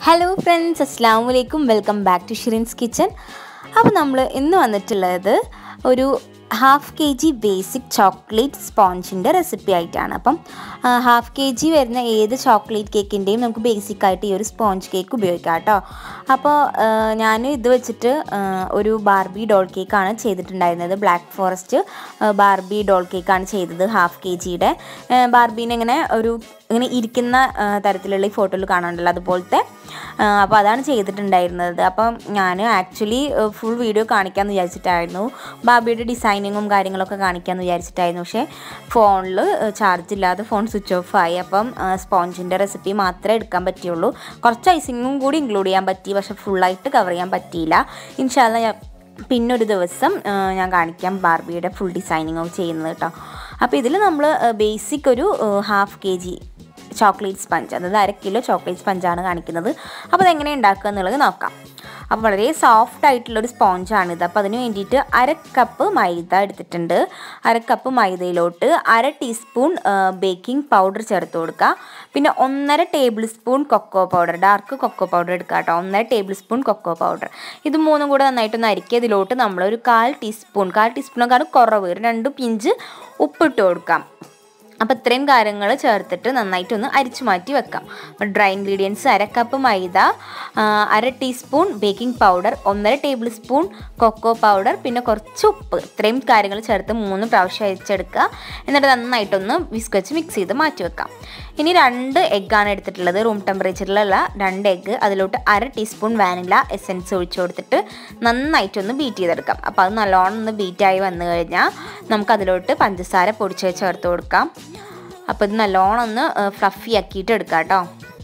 hello friends അസ്സാം വലൈക്കും welcome back to Shirin's kitchen അപ്പോൾ നമ്മൾ ഇന്ന് വന്നിട്ടുള്ളത് ഒരു half K G basic chocolate സ്പോഞ്ചിൻ്റെ റെസിപ്പി ആയിട്ടാണ് അപ്പം ഹാഫ് കെ ജി വരുന്ന ഏത് ചോക്ലേറ്റ് കേക്കിൻ്റെയും നമുക്ക് ബേസിക് ആയിട്ട് ഈ ഒരു സ്പോഞ്ച് കേക്ക് ഉപയോഗിക്കാം കേട്ടോ അപ്പോൾ ഞാൻ ഇത് വെച്ചിട്ട് ആ, ഒരു ബാർബി ഡോൾ കേക്കാണ് ചെയ്തിട്ടുണ്ടായിരുന്നത് ബ്ലാക്ക് ഫോറസ്റ്റ് ബാർബി ഡോൾ കേക്കാണ് ചെയ്തത് ഹാഫ് കെ ജിയുടെ ബാർബീനെ ഇങ്ങനെ ഒരു ഇങ്ങനെ ഇരിക്കുന്ന ആ, തരത്തിലുള്ള ഈ ഫോട്ടോയിൽ കാണാനുണ്ടല്ലോ അതുപോലത്തെ ആ, അപ്പോൾ അതാണ് ചെയ്തിട്ടുണ്ടായിരുന്നത് അപ്പം ഞാൻ ആക്ച്വലി ഫുൾ വീഡിയോ കാണിക്കാമെന്ന് വിചാരിച്ചിട്ടായിരുന്നു ബാബിയുടെ ഡിസൈനിങ്ങും കാര്യങ്ങളൊക്കെ കാണിക്കാമെന്ന് വിചാരിച്ചിട്ടായിരുന്നു പക്ഷേ ഫോണിൽ ചാർജ് ഇല്ലാതെ ഫോൺ സ്വിച്ച് ഓഫ് ആയി അപ്പം സ്പോഞ്ചിൻ്റെ റെസിപ്പി മാത്രമേ എടുക്കാൻ പറ്റിയുള്ളൂ കുറച്ച് ഐസിങ്ങും കൂടി ഇൻക്ലൂഡ് ചെയ്യാൻ പറ്റി പക്ഷേ ഫുള്ളായിട്ട് കവർ ചെയ്യാൻ പറ്റിയില്ല ഇൻഷാല്ല ഞാൻ പിന്നൊരു ദിവസം ആ, ഞാൻ കാണിക്കാം ബാർബിയുടെ ഫുൾ ഡിസൈനിങ് ചെയ്യുന്നത് കേട്ടോ അപ്പോൾ ഇതിൽ നമ്മൾ ബേസിക് ഒരു half K G chocolate sponge അതായത് അര കിലോ ചോക്ലേറ്റ് സ്പഞ്ചാണ് കാണിക്കുന്നത് അപ്പോൾ അതെങ്ങനെ ഉണ്ടാക്കുക എന്നുള്ളത് നോക്കാം അപ്പോൾ വളരെ സോഫ്റ്റ് ആയിട്ടുള്ളൊരു സ്പോഞ്ചാണിത് അപ്പോൾ അതിന് വേണ്ടിയിട്ട് അര കപ്പ് മൈദ എടുത്തിട്ടുണ്ട് അര കപ്പ് മൈദയിലോട്ട് അര ടീസ്പൂൺ ബേക്കിംഗ് പൗഡർ ചേർത്ത് കൊടുക്കുക പിന്നെ ഒന്നര tablespoon cocoa powder dark cocoa powder എടുക്കുക കേട്ടോ ഒന്നര ടേബിൾ സ്പൂൺ കൊക്കോ പൗഡർ ഇത് മൂന്നും കൂടെ നന്നായിട്ടൊന്ന് അരിക്കുക ഇതിലോട്ട് നമ്മൾ ഒരു കാൽ ടീസ്പൂൺ കാൽ ടീസ്പൂണൊക്കെയാണ് കുറവ് ഒരു രണ്ട് പിഞ്ച് ഉപ്പിട്ട് കൊടുക്കാം അപ്പോൾ ഇത്രയും കാര്യങ്ങൾ ചേർത്തിട്ട് നന്നായിട്ടൊന്ന് അരിച്ചു മാറ്റി വെക്കാം ഡ്രൈ ഇൻഗ്രീഡിയൻസ് അര കപ്പ് മൈദ ആ, അര ടീസ്പൂൺ ബേക്കിംഗ് പൗഡർ ഒന്നര ടേബിൾ സ്പൂൺ കൊക്കോ പൗഡർ പിന്നെ കുറച്ച് ഉപ്പ് ഇത്രയും കാര്യങ്ങൾ ചേർത്ത് മൂന്ന് പ്രാവശ്യം അരിച്ചെടുക്കുക എന്നിട്ട് നന്നായിട്ടൊന്ന് വിസ്ക് വെച്ച് മിക്സ് ചെയ്ത് മാറ്റി വെക്കാം ഇനി രണ്ട് എഗ്ഗാണ് എടുത്തിട്ടുള്ളത് റൂം ടെമ്പറേച്ചറിലുള്ള രണ്ട് എഗ്ഗ് അതിലോട്ട് അര ടീസ്പൂൺ വാനില എസെൻസ് ഒഴിച്ചു കൊടുത്തിട്ട് നന്നായിട്ടൊന്ന് ബീറ്റ് ചെയ്തെടുക്കാം അപ്പോൾ അത് നല്ലോണം ഒന്ന് ബീറ്റായി വന്നു കഴിഞ്ഞാൽ നമുക്ക് അതിലോട്ട് പഞ്ചസാര പൊടിച്ച് ചേർത്ത് കൊടുക്കാം അപ്പോൾ ഇത് നല്ലോണം ഒന്ന് ഫ്ലഫി ആക്കിയിട്ട് എടുക്കാം കേട്ടോ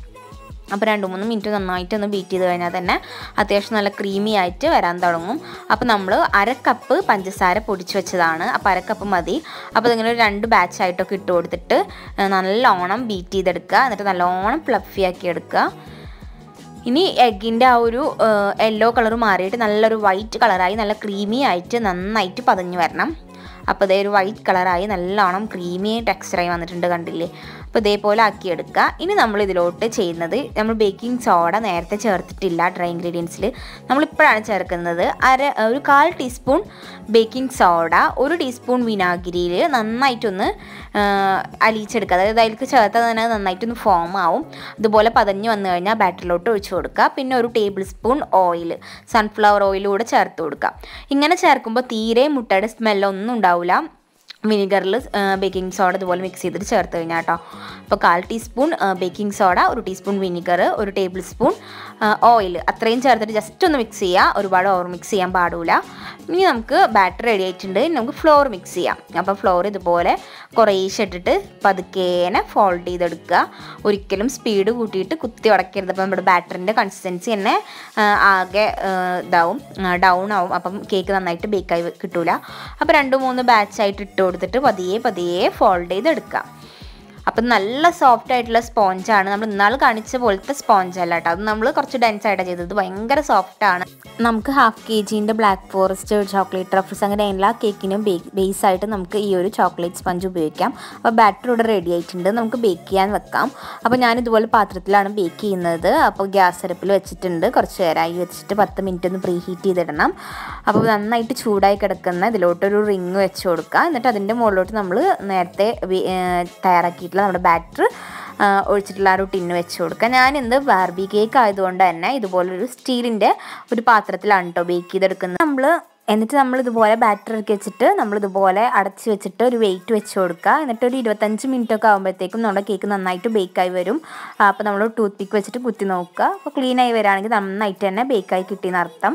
അപ്പോൾ രണ്ട് മൂന്ന് മിനിറ്റ് നന്നായിട്ട് ഒന്ന് ബീറ്റ് ചെയ്ത് കഴിഞ്ഞാൽ തന്നെ അത്യാവശ്യം നല്ല ക്രീമി ആയിട്ട് വരാൻ തുടങ്ങും അപ്പോൾ നമ്മൾ അര കപ്പ് പഞ്ചസാര പൊടിച്ച് വെച്ചതാണ് അപ്പോൾ അര കപ്പ് മതി അപ്പോൾ ഇതിങ്ങനെ ഒരു രണ്ട് ബാച്ചായിട്ടൊക്കെ ഇട്ട് കൊടുത്തിട്ട് ആ, നല്ലോണം ബീറ്റ് ചെയ്തെടുക്കുക എന്നിട്ട് നല്ലോണം ഫ്ലഫി ആക്കി എടുക്കുക ഇനി എഗ്ഗിൻ്റെ ആ ഒരു യെല്ലോ കളർ മാറിയിട്ട് നല്ലൊരു വൈറ്റ് കളറായി നല്ല ക്രീമി ആയിട്ട് നന്നായിട്ട് പതഞ്ഞ് വരണം അപ്പോൾ ഇതേ ഒരു വൈറ്റ് കളറായി നല്ലോണം ക്രീമി ടെക്സ്ചറായി വന്നിട്ടുണ്ട് കണ്ടില്ലേ അപ്പോൾ ഇതേപോലെ ആക്കിയെടുക്കുക ഇനി നമ്മൾ ഇതിലോട്ട് ചെയ്യുന്നത് നമ്മൾ ബേക്കിംഗ് സോഡ നേരത്തെ ചേർത്തിട്ടില്ല ഡ്രൈ ഇൻഗ്രീഡിയൻസിൽ നമ്മളിപ്പോഴാണ് ചേർക്കുന്നത് അര ഒരു കാൽ ടീസ്പൂൺ ബേക്കിംഗ് സോഡ ഒരു ടീസ്പൂൺ വിനാഗിരിയിൽ നന്നായിട്ടൊന്ന് ആ, അലിയിച്ചെടുക്കുക അതായത് അതിലേക്ക് ചേർത്താൽ തന്നെ അത് നന്നായിട്ടൊന്ന് ഫോം ആവും അതുപോലെ പതഞ്ഞ് വന്നു കഴിഞ്ഞാൽ ബാറ്ററിലോട്ട് ഒഴിച്ചു കൊടുക്കുക പിന്നെ ഒരു ടേബിൾ സ്പൂൺ ഓയിൽ സൺഫ്ലവർ ഓയിലൂടെ ചേർത്ത് കൊടുക്കുക ഇങ്ങനെ ചേർക്കുമ്പോൾ തീരെ മുട്ടയുടെ സ്മെല്ലൊന്നും ഉണ്ടാവില്ല വിനിഗറിൽ ബേക്കിംഗ് സോഡ ഇതുപോലെ മിക്സ് ചെയ്തിട്ട് ചേർത്ത് കഴിഞ്ഞാൽ കേട്ടോ അപ്പോൾ കാൽ ടീസ്പൂൺ ബേക്കിംഗ് സോഡ ഒരു ടീസ്പൂൺ വിനിഗർ ഒരു ടേബിൾ സ്പൂൺ ഓയിൽ അത്രയും ചേർത്തിട്ട് ജസ്റ്റ് ഒന്ന് മിക്സ് ചെയ്യുക ഒരുപാട് ഓവർ മിക്സ് ചെയ്യാൻ പാടില്ല ഇനി നമുക്ക് ബാറ്റർ റെഡി ആയിട്ടുണ്ട് ഇനി നമുക്ക് ഫ്ലോർ മിക്സ് ചെയ്യാം അപ്പോൾ ഫ്ലോർ ഇതുപോലെ കുറേശ്ശെ ഇട്ടിട്ട് പതുക്കേനെ ഫോൾഡ് ചെയ്തെടുക്കുക ഒരിക്കലും സ്പീഡ് കൂട്ടിയിട്ട് കുത്തി ഉടക്കരുത് അപ്പോൾ നമ്മുടെ ബാറ്ററിൻ്റെ കൺസിസ്റ്റൻസി തന്നെ ആ, ആകെ ആ, ഇതാവും ഡൗൺ ആവും അപ്പം കേക്ക് നന്നായിട്ട് ബേക്കായി കിട്ടൂല അപ്പോൾ രണ്ട് മൂന്ന് ബാച്ചായിട്ട് ഇട്ട് കൊടുത്തിട്ട് പതിയെ പതിയെ ഫോൾഡ് ചെയ്തെടുക്കുക അപ്പം നല്ല സോഫ്റ്റ് ആയിട്ടുള്ള സ്പോഞ്ചാണ് നമ്മൾ ഇന്നാൾ കാണിച്ച പോലത്തെ സ്പോഞ്ച് അല്ല കേട്ടോ അത് നമ്മൾ കുറച്ച് ഡെൻസ് ആയിട്ടാണ് ചെയ്തത് ഭയങ്കര സോഫ്റ്റ് ആണ് നമുക്ക് ഹാഫ് കെ ജീൻ്റെ ബ്ലാക്ക് ഫോറസ്റ്റ് ചോക്ലേറ്റ് ട്രഫിൾസ് അങ്ങനെ എല്ലാ കേക്കിനും ബേസ് ആയിട്ട് നമുക്ക് ഈ ഒരു ചോക്ലേറ്റ് സ്പഞ്ച് ഉപയോഗിക്കാം അപ്പോൾ ബാറ്റർ ഇവിടെ റെഡി ആയിട്ടുണ്ട് നമുക്ക് ബേക്ക് ചെയ്യാൻ വെക്കാം അപ്പോൾ ഞാൻ ഇതുപോലെ പാത്രത്തിലാണ് ബേക്ക് ചെയ്യുന്നത് അപ്പോൾ ഗ്യാസ് അടുപ്പിൽ വെച്ചിട്ടുണ്ട് കുറച്ച് നേരമായി വെച്ചിട്ട് പത്ത് മിനിറ്റ് ഒന്ന് പ്രീ ഹീറ്റ് ചെയ്തിടണം അപ്പോൾ നന്നായിട്ട് ചൂടായി കിടക്കുന്ന ഇതിലോട്ടൊരു റിങ് വെച്ച് കൊടുക്കുക എന്നിട്ട് അതിൻ്റെ മുകളിലോട്ട് നമ്മൾ നേരത്തെ വി- ഏർ തയ്യാറാക്കിയിട്ടുള്ള നമ്മുടെ ബാറ്റർ ഒഴിച്ചിട്ടുള്ള ആ ഒരു ടിന്ന് വെച്ച് കൊടുക്കുക ഞാൻ ഇന്ന് ബാർബി കേക്ക് ആയതുകൊണ്ട് തന്നെ ഇതുപോലൊരു സ്റ്റീലിൻ്റെ ഒരു പാത്രത്തിലാണ് കേട്ടോ ബേക്ക് ചെയ്തെടുക്കുന്നത് നമ്മൾ എന്നിട്ട് നമ്മൾ ഇതുപോലെ ബാറ്റർ ഇറക്കി വെച്ചിട്ട് നമ്മൾ ഇതുപോലെ അടച്ച് വെച്ചിട്ട് ഒരു വെയിറ്റ് വെച്ച് കൊടുക്കുക എന്നിട്ട് ഒരു ഇരുപത്തഞ്ച് മിനിറ്റ് ഒക്കെ ആകുമ്പോഴത്തേക്കും നമ്മുടെ കേക്ക് നന്നായിട്ട് ബേക്കായി വരും അപ്പോൾ നമ്മൾ ടൂത്ത് പിക്ക് വെച്ചിട്ട് കുത്തി നോക്കുക അപ്പോൾ ക്ലീൻ ആയി വരികയാണെങ്കിൽ നന്നായിട്ട് തന്നെ ബേക്കായി കിട്ടിയെന്ന് അർത്ഥം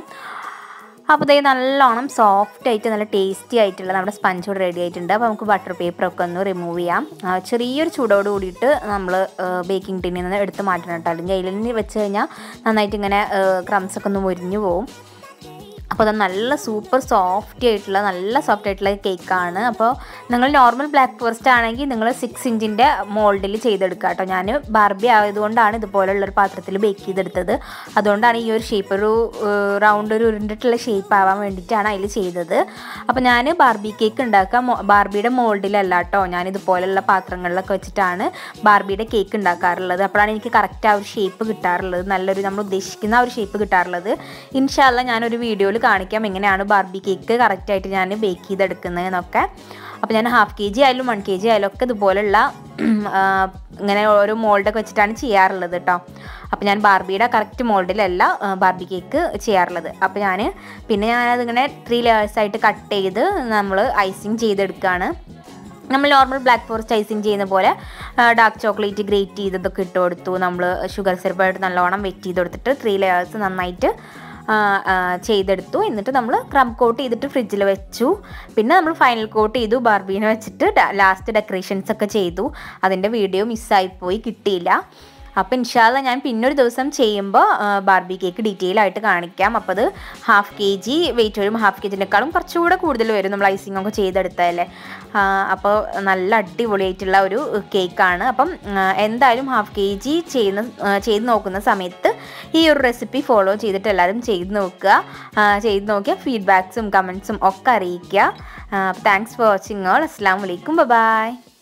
അപ്പോൾ ഇതേ നല്ലോണം സോഫ്റ്റ് ആയിട്ട് നല്ല ടേസ്റ്റി ആയിട്ടുള്ള നമ്മുടെ സ്പഞ്ച് ഇവിടെ റെഡി ആയിട്ടുണ്ട് അപ്പോൾ നമുക്ക് ബട്ടർ പേപ്പറൊക്കെ ഒന്ന് റിമൂവ് ചെയ്യാം ആ, ചെറിയൊരു ചൂടോട് കൂടിയിട്ട് നമ്മൾ ബേക്കിംഗ് ടിന്നിൽ നിന്ന് എടുത്ത് മാറ്റണം കേട്ടോ അല്ലെങ്കിൽ അതിൽ നിന്ന് വെച്ച് കഴിഞ്ഞാൽ നന്നായിട്ട് ഇങ്ങനെ ക്രംസ് ഒക്കെ ഒന്ന് മുരിഞ്ഞു പോകും അപ്പോൾ അത് നല്ല സൂപ്പർ സോഫ്റ്റ് ആയിട്ടുള്ള നല്ല സോഫ്റ്റ് ആയിട്ടുള്ള കേക്കാണ് അപ്പോൾ നിങ്ങൾ നോർമൽ ബ്ലാക്ക് ഫോറസ്റ്റ് ആണെങ്കിൽ നിങ്ങൾ സിക്സ് ഇഞ്ചിൻ്റെ മോൾഡിൽ ചെയ്തെടുക്കുക കേട്ടോ ഞാൻ ബാർബി ആയതുകൊണ്ടാണ് ഇതുപോലുള്ളൊരു പാത്രത്തിൽ ബേക്ക് ചെയ്തെടുത്തത് അതുകൊണ്ടാണ് ഈ ഒരു ഷേപ്പ് ഒരു റൗണ്ട് ഒരു ഉരുണ്ടിട്ടുള്ള ഷേപ്പ് ആവാൻ വേണ്ടിയിട്ടാണ് അതിൽ ചെയ്തത് അപ്പോൾ ഞാൻ ബാർബി കേക്ക് ഉണ്ടാക്കുക ബാർബിയുടെ മോൾഡിലല്ല കേട്ടോ ഞാൻ ഇതുപോലുള്ള പാത്രങ്ങളിലൊക്കെ വെച്ചിട്ടാണ് ബാർബിയുടെ കേക്ക് ഉണ്ടാക്കാറുള്ളത് അപ്പോഴാണ് എനിക്ക് കറക്റ്റ് ആ ഒരു ഷേപ്പ് കിട്ടാറുള്ളത് നല്ലൊരു നമ്മൾ ഉദ്ദേശിക്കുന്ന ആ ഒരു ഷേപ്പ് കിട്ടാറുള്ളത് ഇൻഷാല്ല ഞാനൊരു വീഡിയോയിൽ കാണിക്കാം എങ്ങനെയാണ് ബാർബി കേക്ക് കറക്റ്റായിട്ട് ഞാൻ ബേക്ക് ചെയ്തെടുക്കുന്നതെന്നൊക്കെ അപ്പോൾ ഞാൻ ഹാഫ് കെ ജി ആയാലും വൺ കെ ജി ആയാലും ഒക്കെ ഇതുപോലുള്ള ആ, ഇങ്ങനെ ഓരോ മോൾഡൊക്കെ വെച്ചിട്ടാണ് ചെയ്യാറുള്ളത് കേട്ടോ അപ്പോൾ ഞാൻ ബാർബിയുടെ കറക്റ്റ് മോൾഡിലല്ല ആ, ബാർബി കേക്ക് ചെയ്യാറുള്ളത് അപ്പോൾ ഞാൻ പിന്നെ ഞാനതിങ്ങനെ ത്രീ ലെയേഴ്സായിട്ട് കട്ട് ചെയ്ത് നമ്മൾ ഐസിങ് ചെയ്തെടുക്കുകയാണ് നമ്മൾ നോർമൽ ബ്ലാക്ക് ഫോറസ്റ്റ് ഐസിങ് ചെയ്യുന്ന പോലെ ഡാർക്ക് ചോക്ലേറ്റ് ഗ്രേറ്റ് ചെയ്തതൊക്കെ ഇട്ട് കൊടുത്തു നമ്മൾ ഷുഗർ സിറപ്പായിട്ട് നല്ലോണം വെറ്റ് ചെയ്ത് കൊടുത്തിട്ട് ത്രീ ലെയേഴ്സ് നന്നായിട്ട് ആ, ആ, ചെയ്തെടുത്തു എന്നിട്ട് നമ്മൾ ക്രം കോട്ട് ചെയ്തിട്ട് ഫ്രിഡ്ജിൽ വെച്ചു പിന്നെ നമ്മൾ ഫൈനൽ കോട്ട് ചെയ്തു ബാർബീനെ വെച്ചിട്ട് ലാസ്റ്റ് ഡെക്കറേഷൻസ് ഒക്കെ ചെയ്തു അതിൻ്റെ വീഡിയോ മിസ്സായിപ്പോയി കിട്ടിയില്ല അപ്പോൾ ഇൻഷാല്ല ഞാൻ പിന്നൊരു ദിവസം ചെയ്യുമ്പോൾ ബാർബി കേക്ക് ഡീറ്റെയിൽ ആയിട്ട് കാണിക്കാം അപ്പോൾ അത് ഹാഫ് കെ ജി വെയിറ്റ് വരും ഹാഫ് കെ ജിനേക്കാളും കുറച്ചുകൂടെ കൂടുതൽ വരും നമ്മൾ ഐസിങ് ഒക്കെ ചെയ്തെടുത്തതല്ലേ അപ്പോൾ നല്ല അടിപൊളിയായിട്ടുള്ള ഒരു കേക്കാണ് അപ്പം ആ, എന്തായാലും ഹാഫ് കെ ജി ചെയ്യുന്ന ആ, ചെയ്ത് നോക്കുന്ന സമയത്ത് ഈ ഒരു റെസിപ്പി ഫോളോ ചെയ്തിട്ട് എല്ലാവരും ചെയ്ത് നോക്കുക ആ, ചെയ്ത് നോക്കിയാൽ ഫീഡ്ബാക്സും കമൻസും ഒക്കെ അറിയിക്കുക താങ്ക്സ് ഫോർ വാച്ചിങ് ഓൾ അസ്സാം വലൈക്കും ബൈ